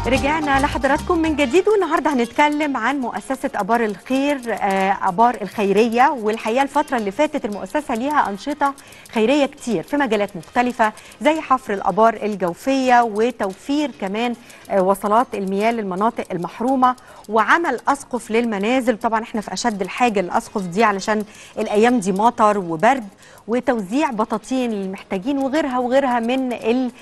رجعنا لحضراتكم من جديد والنهارده هنتكلم عن مؤسسه ابار الخير آه، ابار الخيريه والحقيقه الفتره اللي فاتت المؤسسه ليها انشطه خيريه كتير في مجالات مختلفه زي حفر الابار الجوفيه وتوفير كمان آه، وصلات المياه للمناطق المحرومه وعمل اسقف للمنازل طبعا احنا في اشد الحاجه للاسقف دي علشان الايام دي مطر وبرد وتوزيع بطاطين للمحتاجين وغيرها وغيرها من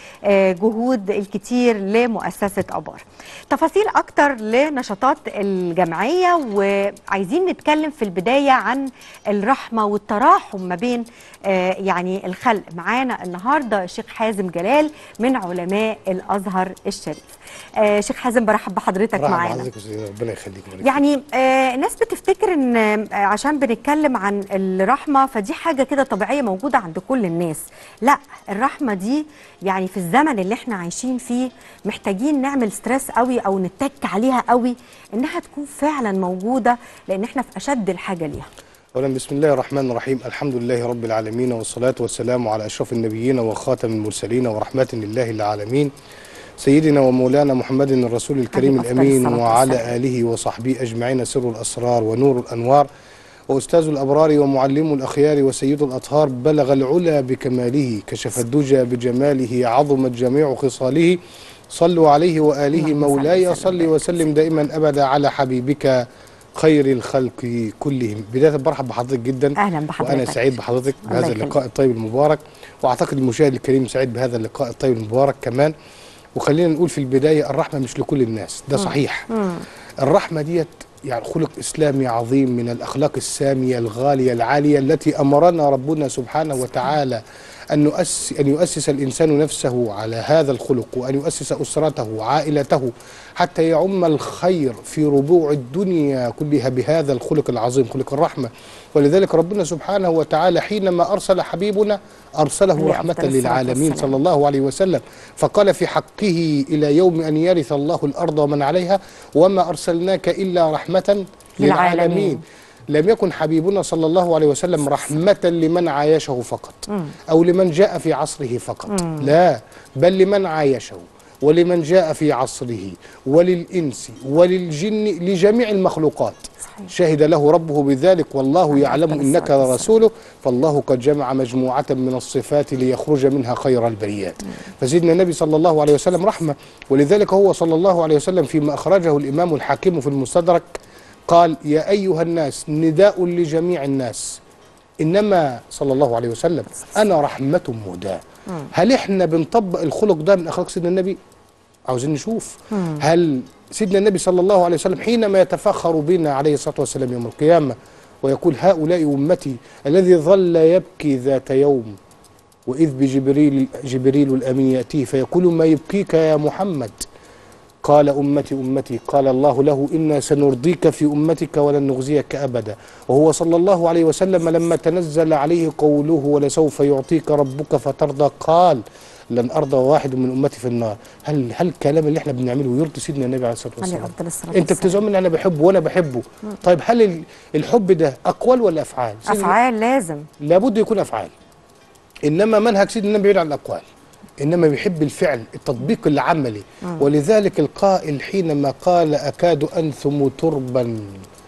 الجهود الكتير لمؤسسة أبار تفاصيل أكتر لنشاطات الجمعية وعايزين نتكلم في البداية عن الرحمة والتراحم ما بين آه، يعني الخلق معانا النهاردة الشيخ حازم جلال من علماء الأزهر الشريف آه، شيخ حازم برحب بحضرتك مرحبا معانا بحضرتك يا أستاذ، ربنا يخليك ويبارك فيك. يعني آه ناس بتفتكر ان آه، عشان بنتكلم عن الرحمه فدي حاجه كده طبيعيه موجوده عند كل الناس لا الرحمه دي يعني في الزمن اللي احنا عايشين فيه محتاجين نعمل ستريس قوي او نتك عليها قوي انها تكون فعلا موجوده لان احنا في اشد الحاجه ليها اولا بسم الله الرحمن الرحيم الحمد لله رب العالمين والصلاه والسلام على اشرف النبيين وخاتم المرسلين ورحمه لله العالمين سيدنا ومولانا محمد الرسول الكريم عليه أفضل الامين الصلاة وعلى والسلام. اله وصحبه اجمعين سر الاسرار ونور الانوار واستاذ الابرار ومعلم الاخيار وسيد الاطهار بلغ العلا بكماله كشف الدجى بجماله عظمت جميع خصاله صلوا عليه واله اللهم صل مولاي وسلم صل وبارك. وسلم دائما ابدا على حبيبك خير الخلق كلهم بدايه برحب بحضرتك جدا اهلا بحضرتك وانا سعيد بحضرتك الله بهذا يخليك. اللقاء الطيب المبارك واعتقد المشاهد الكريم سعيد بهذا اللقاء الطيب المبارك كمان وخلينا نقول في البدايه الرحمه مش لكل الناس ده صحيح الرحمه ديت يعني خلق اسلامي عظيم من الاخلاق الساميه الغاليه العاليه التي امرنا ربنا سبحانه وتعالى ان نؤسس ان يؤسس الانسان نفسه على هذا الخلق وان يؤسس اسرته وعائلته حتى يعم الخير في ربوع الدنيا كلها بهذا الخلق العظيم خلق الرحمه ولذلك ربنا سبحانه وتعالى حينما ارسل حبيبنا ارسله عليه رحمه أفضل الصلاة للعالمين والسلام. صلى الله عليه وسلم فقال في حقه إلى يوم أن يرث الله الأرض ومن عليها وما أرسلناك إلا رحمة للعالمين. للعالمين لم يكن حبيبنا صلى الله عليه وسلم رحمة لمن عايشه فقط أو لمن جاء في عصره فقط لا بل لمن عايشه ولمن جاء في عصره وللإنس وللجن لجميع المخلوقات صحيح. شهد له ربه بذلك والله عليه يعلم أفضل إنك الصلاة والسلام. لرسوله فالله قد جمع مجموعة من الصفات ليخرج منها خير البريات فسيدنا النبي صلى الله عليه وسلم رحمة ولذلك هو صلى الله عليه وسلم فيما أخرجه الإمام الحاكم في المستدرك قال يا أيها الناس نداء لجميع الناس إنما صلى الله عليه وسلم أنا رحمة مهداة هل إحنا بنطبق الخلق ده من أخلاق سيدنا النبي عاوزين نشوف هل سيدنا النبي صلى الله عليه وسلم حينما يتفخر بنا عليه الصلاة والسلام يوم القيامة ويقول هؤلاء أمتي الذي ظل يبكي ذات يوم وإذ بجبريل جبريل الأمين يأتيه فيقول ما يبكيك يا محمد قال أمتي أمتي قال الله له إنا سنرضيك في أمتك ولن نخزيك أبدا وهو صلى الله عليه وسلم لما تنزل عليه قوله ولسوف يعطيك ربك فترضى قال لن أرضى واحد من أمتي في النار هل هل الكلام اللي احنا بنعمله يرضي سيدنا النبي عليه الصلاة عليه والسلام افضل الصلاه انت والسلام. بتزعم ان انا بحبه وانا بحبه طيب هل ال- الحب ده اقوال ولا افعال سيدنا- افعال لازم لابد يكون افعال انما منهج سيدنا النبي بعيد عن الاقوال انما بيحب الفعل التطبيق العملي ولذلك القائل حينما قال اكاد انثم تربا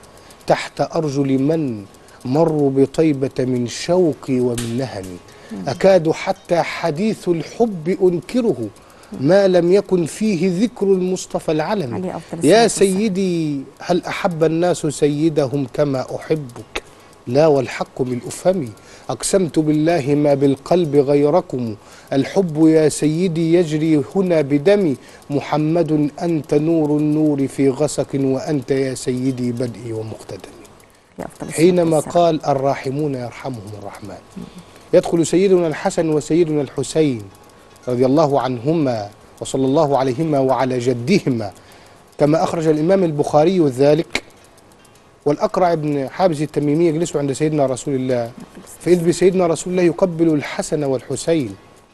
تحت ارجل من مروا بطيبه من شوقي ومن نهمي اكاد حتى حديث الحب انكره ما لم يكن فيه ذكر المصطفى العلمي عليه أفضل الصلاة يا والسلام. سيدي هل احب الناس سيدهم كما احبك لا والحق من أفهمي أقسمت بالله ما بالقلب غيركم الحب يا سيدي يجري هنا بدمي محمد أنت نور النور في غسق وأنت يا سيدي بدئي ومقتدمي عليه أفضل الصلاة حينما والسلام. قال الراحمون يرحمهم الرحمن يدخل سيدنا الحسن وسيدنا الحسين رضي الله عنهما وصلى الله عليهما وعلى جدهما كما أخرج الإمام البخاري ذلك والأقرع بن حابس التميمي يجلس عند سيدنا رسول الله فإذ بسيدنا رسول الله يقبل الحسن والحسين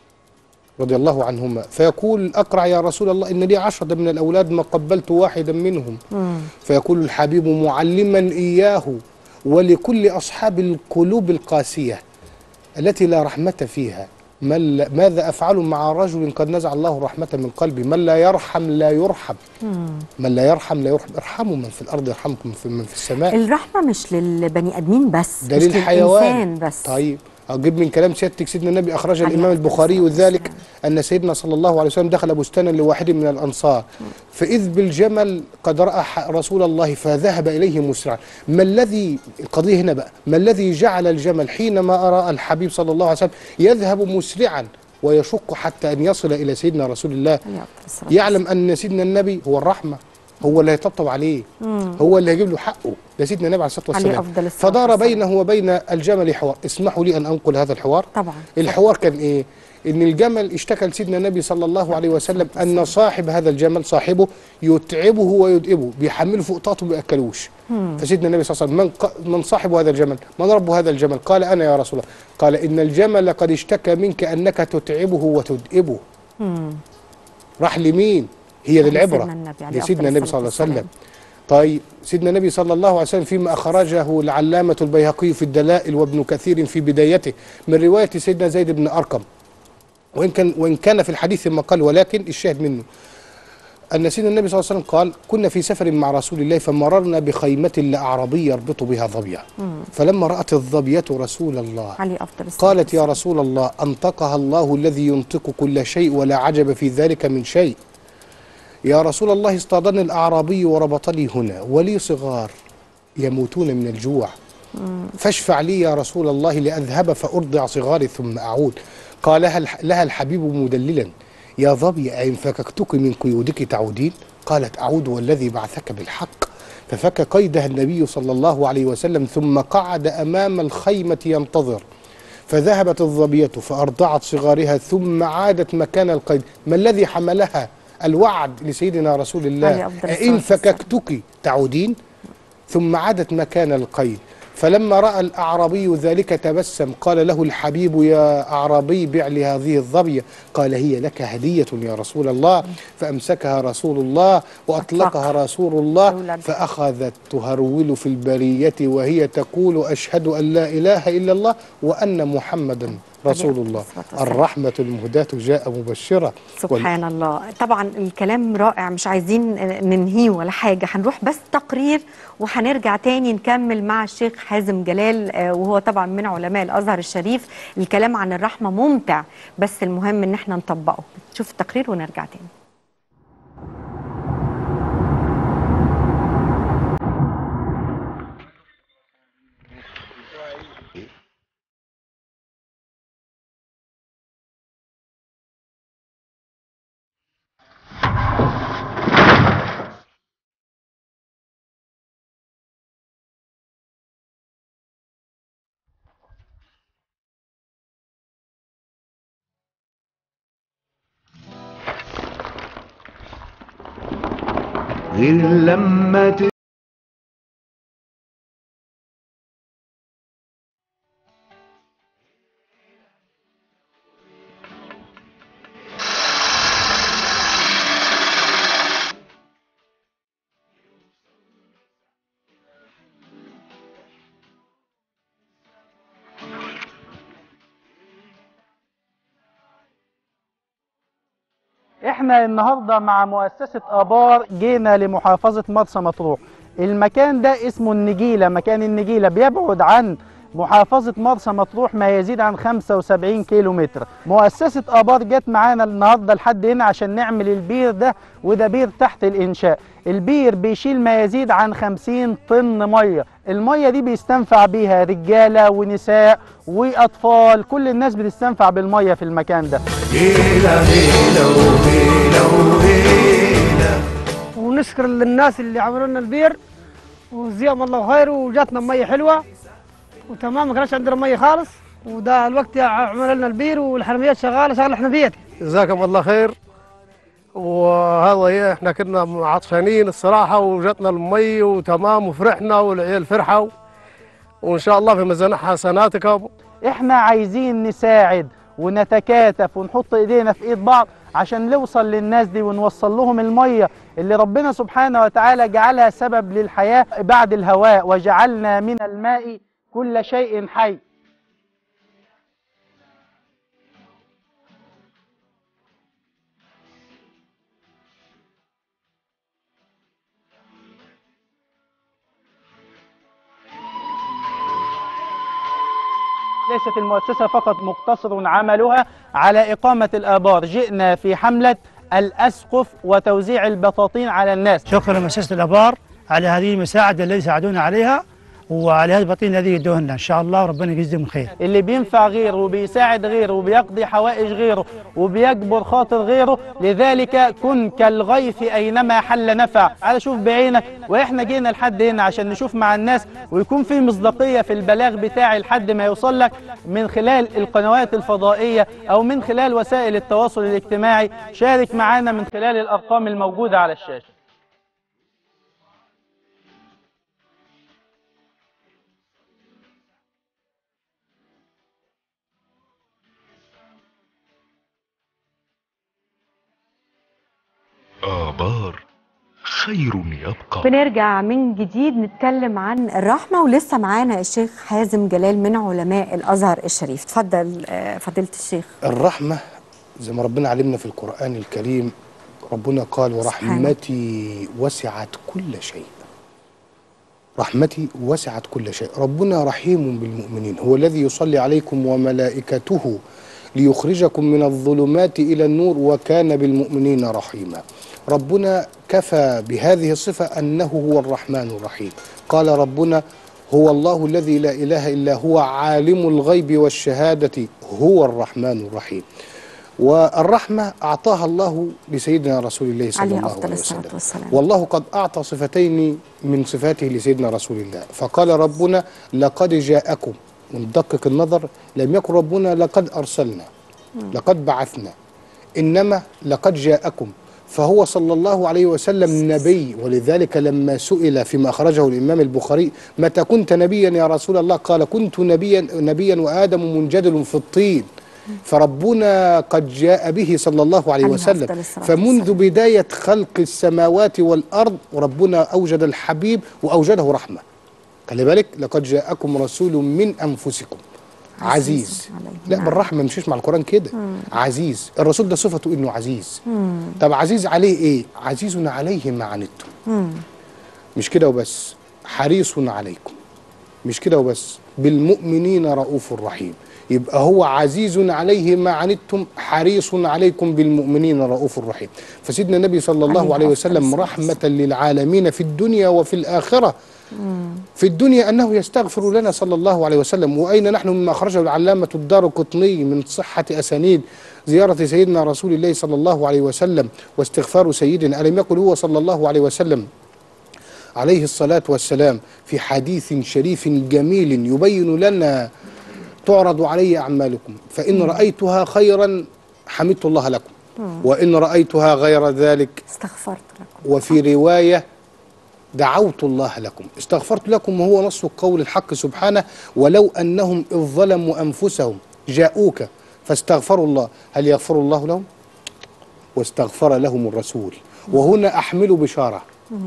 رضي الله عنهما فيقول الأقرع يا رسول الله إن لي عشرة من الأولاد ما قبلت واحدا منهم فيقول الحبيب معلما إياه ولكل أصحاب القلوب القاسية التي لا رحمة فيها من لا ماذا افعل مع رجل قد نزع الله الرحمه من قلبي من لا يرحم لا يرحم من لا يرحم لا يرحم ارحموا من في الارض يرحمكم في من في السماء الرحمه مش للبني ادمين بس ده مش للحيوان للانسان بس طيب اجيب من كلام سيادتك سيدنا النبي اخرج عليه الامام الصلاة البخاري والسلام. وذلك ان سيدنا صلى الله عليه وسلم دخل بستانا لواحد من الانصار فاذ بالجمل قد راى ح- رسول الله فذهب اليه مسرعا ما الذي القضيه هنا بقى ما الذي جعل الجمل حينما راى الحبيب صلى الله عليه وسلم يذهب مسرعا ويشق حتى ان يصل الى سيدنا رسول الله عليه الصلاة يعلم ان سيدنا النبي هو الرحمه هو اللي هيطبطب عليه هو اللي هيجيب له حقه ده سيدنا النبي عليه الصلاه عليه والسلام أفضل الصلاة فدار والسلام. بينه وبين الجمل حوار اسمحوا لي ان انقل هذا الحوار طبعا الحوار كان ايه ان الجمل اشتكى لسيدنا النبي صلى الله عليه وسلم ان صاحب هذا الجمل صاحبه يتعبه ويدئبه بيحمله فوق طاقته ما بياكلوش فسيدنا النبي صلى الله عليه وسلم من, ق- من صاحب هذا الجمل من رب هذا الجمل قال انا يا رسول الله قال ان الجمل قد اشتكى منك انك تتعبه وتدئبه راح لمين هي دي راح العبره لسيدنا النبي عليه لسيدنا أفضل النبي صلى الله الصلاة عليه وسلم طيب سيدنا النبي صلى الله عليه وسلم فيما أخرجه العلامة البيهقي في الدلائل وابن كثير في بدايته من رواية سيدنا زيد بن أرقم وإن كان وإن كان في الحديث ما قال ولكن الشاهد منه أن سيدنا النبي صلى الله عليه وسلم قال كنا في سفر مع رسول الله فمررنا بخيمة لأعرابي يربط بها ظبيا فلما رأت الظبية رسول الله عليه افضل الصلاة قالت يا رسول الله أنطقها الله الذي ينطق كل شيء ولا عجب في ذلك من شيء يا رسول الله اصطادني الأعرابي وربطني هنا ولي صغار يموتون من الجوع فاشفع لي يا رسول الله لأذهب فأرضع صغاري ثم أعود قال لها الح- لها الحبيب مدللا يا ظبي أئن فككتك من قيودك تعودين قالت أعود والذي بعثك بالحق ففك قيدها النبي صلى الله عليه وسلم ثم قعد أمام الخيمة ينتظر فذهبت الظبية فأرضعت صغارها ثم عادت مكان القيد ما الذي حملها الوعد لسيدنا رسول عليه الله أفضل إن الصلاة والسلام. فككتك تعودين ثم عادت مكان القيد فلما رأى الأعرابي ذلك تبسم قال له الحبيب يا أعرابي بع لي هذه الظبية قال هي لك هدية يا رسول الله فأمسكها رسول الله وأطلقها رسول الله أولاد. فأخذت تهرول في البرية وهي تقول أشهد أن لا إله إلا الله وأن محمدا رسول الله الصلاة والسلام. الرحمة المهداة جاء مبشرة سبحان الله طبعا الكلام رائع مش عايزين ننهيه ولا حاجة هنروح بس تقرير وهنرجع تاني نكمل مع الشيخ حازم جلال آه، وهو طبعا من علماء الأزهر الشريف الكلام عن الرحمة ممتع بس المهم ان احنا نطبقه شوف التقرير ونرجع تاني غير لما ت... احنا النهارده مع مؤسسة آبار جينا لمحافظة مرسى مطروح المكان ده اسمه النجيلة مكان النجيلة بيبعد عن محافظة مرسى مطروح ما يزيد عن 75 كيلو متر مؤسسة آبار جت معانا النهارده لحد هنا عشان نعمل البير ده وده بير تحت الإنشاء البير بيشيل ما يزيد عن 50 طن مية المية دي بيستنفع بيها رجالة ونساء وأطفال كل الناس بتستنفع بالمية في المكان ده هيلا هيلا وهيلا وهيلا ونشكر للناس اللي عملوا لنا البير وجزاهم الله خير وجاتنا ميه حلوه وتمام ما كانش عندنا ميه خالص وده الوقت عملوا لنا البير والحرميات شغاله شغله حنفيتي جزاكم الله خير وهذا هي احنا كنا عطشانين الصراحه وجاتنا المي وتمام وفرحنا والعيال فرحوا وان شاء الله في ميزان حسناتكم احنا عايزين نساعد ونتكاتف ونحط ايدينا في ايد بعض عشان نوصل للناس دي ونوصل لهم المية اللي ربنا سبحانه وتعالى جعلها سبب للحياة بعد الهواء وجعلنا من الماء كل شيء حي ليست المؤسسة فقط مقتصر عملها على إقامة الآبار جئنا في حملة الأسقف وتوزيع البطاطين على الناس شكرا لمؤسسة الأبار على هذه المساعدة التي ساعدونا عليها وعلى هذه البطين الذي يدوه لنا إن شاء الله ربنا يجزيهم خير اللي بينفع غيره وبيساعد غيره وبيقضي حوائج غيره وبيجبر خاطر غيره لذلك كن كالغيث أينما حل نفع على شوف بعينك وإحنا جينا لحد هنا عشان نشوف مع الناس ويكون في مصداقية في البلاغ بتاعي لحد ما يوصل لك من خلال القنوات الفضائية أو من خلال وسائل التواصل الاجتماعي شارك معنا من خلال الأرقام الموجودة على الشاشة آبار خير يبقى بنرجع من جديد نتكلم عن الرحمة ولسه معانا الشيخ حازم جلال من علماء الأزهر الشريف اتفضل آه، فضيلة الشيخ الرحمة زي ما ربنا علمنا في القرآن الكريم ربنا قال ورحمتي وسعت كل شيء رحمتي وسعت كل شيء ربنا رحيم بالمؤمنين هو الذي يصلي عليكم وملائكته ليخرجكم من الظلمات إلى النور وكان بالمؤمنين رحيما ربنا كفى بهذه الصفة أنه هو الرحمن الرحيم قال ربنا هو الله الذي لا إله إلا هو عالم الغيب والشهادة هو الرحمن الرحيم والرحمة أعطاها الله لسيدنا رسول الله صلى عليه الله أفضل عليه الصلاة وسلم والسلام. والله قد أعطى صفتين من صفاته لسيدنا رسول الله فقال ربنا لقد جاءكم وندقق النظر لم يكن ربنا لقد أرسلنا لقد بعثنا إنما لقد جاءكم فهو صلى الله عليه وسلم نبي ولذلك لما سئل فيما أخرجه الإمام البخاري متى كنت نبيا يا رسول الله قال كنت نبيا نبيا وآدم منجدل في الطين فربنا قد جاء به صلى الله عليه عليه وسلم أفضل الصلاة فمنذ بداية خلق السماوات والأرض ربنا أوجد الحبيب وأوجده رحمة خلي بالك لقد جاءكم رسول من أنفسكم عزيز عليه. لا نعم. بالرحمة مشيش مع القرآن كده عزيز الرسول ده صفته إنه عزيز طب عزيز عليه إيه عزيز عليه ما عنتم مش كده وبس حريص عليكم مش كده وبس بالمؤمنين رؤوف رحيم يبقى هو عزيز عليه ما عنتم حريص عليكم بالمؤمنين رؤوف رحيم فسيدنا النبي صلى الله عليه عليه أفضل وسلم الصلاة رحمة للعالمين في الدنيا وفي الآخرة في الدنيا أنه يستغفر لنا صلى الله عليه وسلم وأين نحن مما أخرجه العلامة الدار قطني من صحة أسانيد زيارة سيدنا رسول الله صلى الله عليه وسلم واستغفار سيدنا ألم يقل هو صلى الله عليه وسلم عليه الصلاة والسلام في حديث شريف جميل يبين لنا تعرض علي أعمالكم فإن رأيتها خيرا حمدت الله لكم وإن رأيتها غير ذلك استغفرت لكم وفي رواية دعوت الله لكم استغفرت لكم وهو نص قول الحق سبحانه ولو أنهم إذ ظلموا أنفسهم جاءوك فاستغفروا الله هل يغفر الله لهم واستغفر لهم الرسول وهنا أحمل بشارة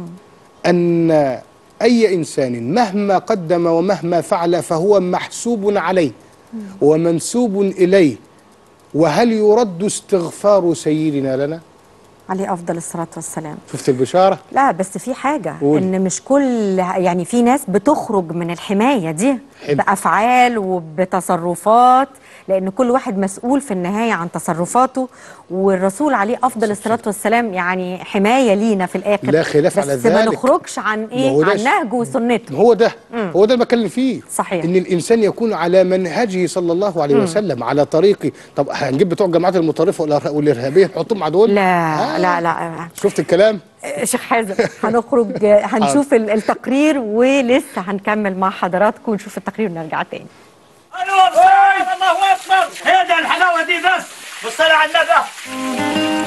أن أي إنسان مهما قدم ومهما فعل فهو محسوب عليه ومنسوب إليه وهل يرد استغفار سيدنا لنا عليه أفضل الصلاة والسلام شفت البشارة لا بس في حاجة قول. إن مش كل يعني في ناس بتخرج من الحماية دي حلو. بأفعال وبتصرفات لأن كل واحد مسؤول في النهاية عن تصرفاته والرسول عليه أفضل الصلاة والسلام يعني حماية لينا في الآخر لا خلاف بس على ما ذلك. نخرجش عن ما هو إيه ده عن ش- نهجه وسنته هو ده هو ده اللي بتكلم فيه صحيح. ان الانسان يكون على منهجه صلى الله عليه وسلم على طريقه طب هنجيب بتوع الجماعات المتطرفه والإرها- والارهابيه نحطهم مع دول لا آه. لا لا شفت الكلام شيخ حازم هنخرج هنشوف ال- التقرير ولسه هنكمل مع حضراتكم ونشوف التقرير ونرجع تاني الله اكبر الله اكبر هي ده الحلاوه دي بس والصلاه على النبي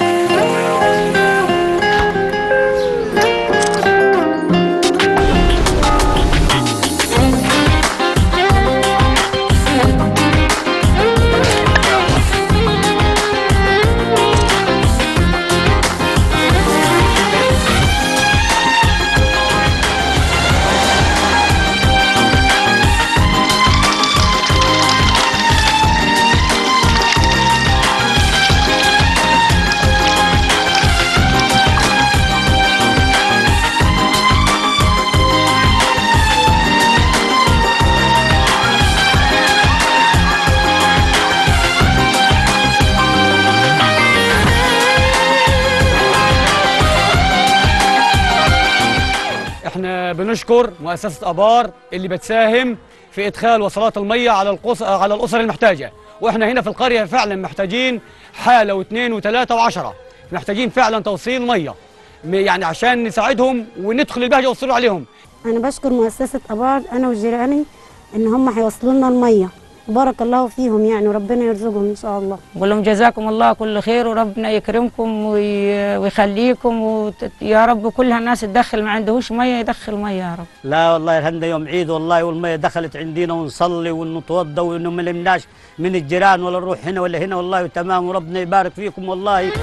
وبنشكر مؤسسة أبار اللي بتساهم في إدخال وصلات المية على القص... على الأسر المحتاجة وإحنا هنا في القرية فعلا محتاجين حالة واثنين وثلاثة وعشرة محتاجين فعلا توصيل مية م- يعني عشان نساعدهم وندخل البهجة ويوصلوا عليهم أنا بشكر مؤسسة أبار أنا وجيراني إن هم هيوصلوا لنا المية بارك الله فيهم يعني وربنا يرزقهم إن شاء الله بقول لهم جزاكم الله كل خير وربنا يكرمكم وي- ويخليكم ويا رب كل الناس تدخل ما عندهوش ميه يدخل ميه يا رب لا والله الهند يوم عيد والله والمية دخلت عندنا ونصلي ونتوضى وما نمناش من الجيران ولا نروح هنا ولا هنا والله تمام وربنا يبارك فيكم والله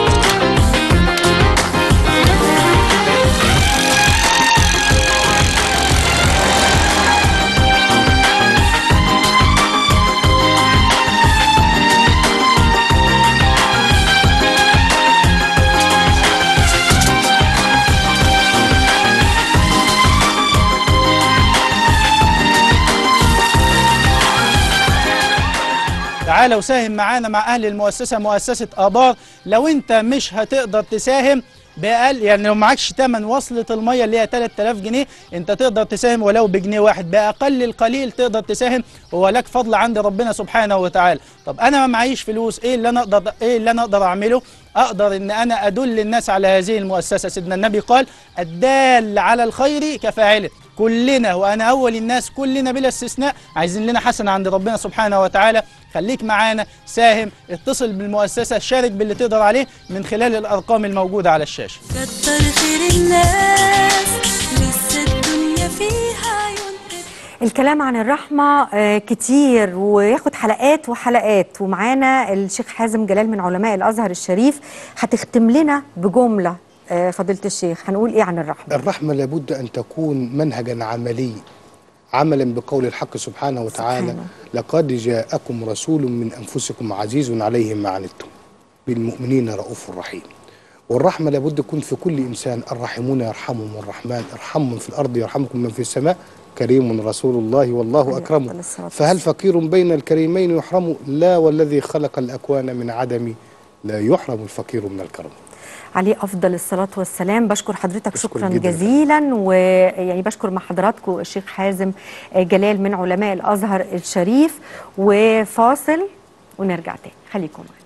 تعالى وساهم معانا مع اهل المؤسسه مؤسسه ابار لو انت مش هتقدر تساهم باقل يعني لو معكش ثمن وصله الميه اللي هي 3000 جنيه انت تقدر تساهم ولو بجنيه واحد باقل القليل تقدر تساهم هو لك فضل عند ربنا سبحانه وتعالى طب انا ما معيش فلوس ايه اللي انا اقدر ايه اللي انا اقدر اعمله اقدر ان انا ادل الناس على هذه المؤسسه سيدنا النبي قال الدال على الخير كفاعله كلنا وانا اول الناس كلنا بلا استثناء عايزين لنا حسنه عند ربنا سبحانه وتعالى خليك معانا ساهم اتصل بالمؤسسه شارك باللي تقدر عليه من خلال الارقام الموجوده على الشاشه كتر خير الناس لسه الدنيا فيها ينقذ الكلام عن الرحمة آه، كتير وياخد حلقات وحلقات ومعانا الشيخ حازم جلال من علماء الأزهر الشريف هتختم لنا بجملة آه، فضيلة الشيخ هنقول إيه عن الرحمة الرحمة لابد أن تكون منهجا عملي عملا بقول الحق سبحانه وتعالى سبحانه. لقد جاءكم رسول من أنفسكم عزيز عليه ما عنتم بالمؤمنين رؤوف رحيم والرحمة لابد تكون في كل إنسان الراحمون يرحمهم الرحمن ارحموا من في الأرض يرحمكم من في السماء كريم رسول الله والله أكرمه فهل فقير بين الكريمين يحرم لا والذي خلق الأكوان من عدم لا يحرم الفقير من الكرم عليه أفضل الصلاة والسلام بشكر حضرتك شكرا جداً. جزيلا ويعني بشكر مع حضراتكم الشيخ حازم آه، جلال من علماء الأزهر الشريف وفاصل ونرجع تاني خليكم معنا